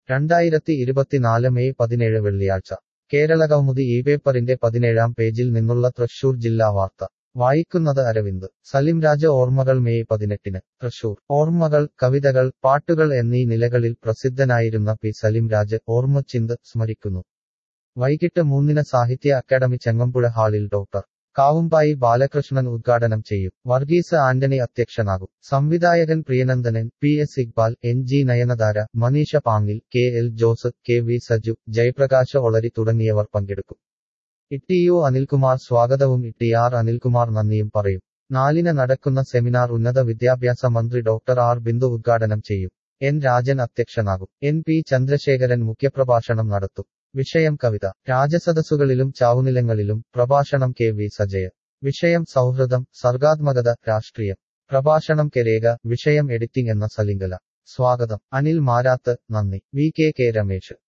രണ്ടായിരത്തി ഇരുപത്തിനാല് മെയ് പതിനേഴ് വെള്ളിയാഴ്ച കേരള കൗമുദി ഈ പേപ്പറിന്റെ പതിനേഴാം പേജിൽ നിന്നുള്ള തൃശൂർ ജില്ലാ വാർത്ത വായിക്കുന്നത് അരവിന്ദ് സലിംരാജ ഓർമ്മകൾ മെയ് പതിനെട്ടിന് തൃശൂർ ഓർമ്മകൾ കവിതകൾ പാട്ടുകൾ എന്നീ നിലകളിൽ പ്രസിദ്ധനായിരുന്ന പി സലിംരാജ് ഓർമ്മച്ചിന്ത് സ്മരിക്കുന്നു വൈകിട്ട് മൂന്നിന് സാഹിത്യ അക്കാദമി ചെങ്ങമ്പുഴ ഹാളിൽ ഡോക്ടർ കാവുമ്പായി ബാലകൃഷ്ണൻ ഉദ്ഘാടനം ചെയ്യും വർഗീസ് ആന്റണി അധ്യക്ഷനാകും സംവിധായകൻ Priyanandanan P S Iqbal N G Nayanathara Maneesha Pangil K L Jose K V Saju Jayaprakash Olari തുടങ്ങിയവർ പങ്കെടുക്കും ഇ യു അനിൽകുമാർ സ്വാഗതവും ഇ ആർ അനിൽകുമാർ നന്ദിയും പറയും നാലിന് നടക്കുന്ന സെമിനാർ ഉന്നത വിദ്യാഭ്യാസ മന്ത്രി ഡോക്ടർ ആർ ബിന്ദു ഉദ്ഘാടനം ചെയ്യും എൻ രാജൻ അധ്യക്ഷനാകും എൻ പി ചന്ദ്രശേഖരൻ മുഖ്യപ്രഭാഷണം നടത്തും വിഷയം കവിത രാജസദസ്സുകളിലും ചാവുനിലങ്ങളിലും പ്രഭാഷണം കെ വി സജയ വിഷയം സൗഹൃദം സർഗാത്മകത രാഷ്ട്രീയം പ്രഭാഷണം കെ രേഖ വിഷയം എഡിറ്റിംഗ് എന്ന സലിംഗല സ്വാഗതം അനിൽ മാരാത്ത് നന്ദി വി കെ കെ രമേശ്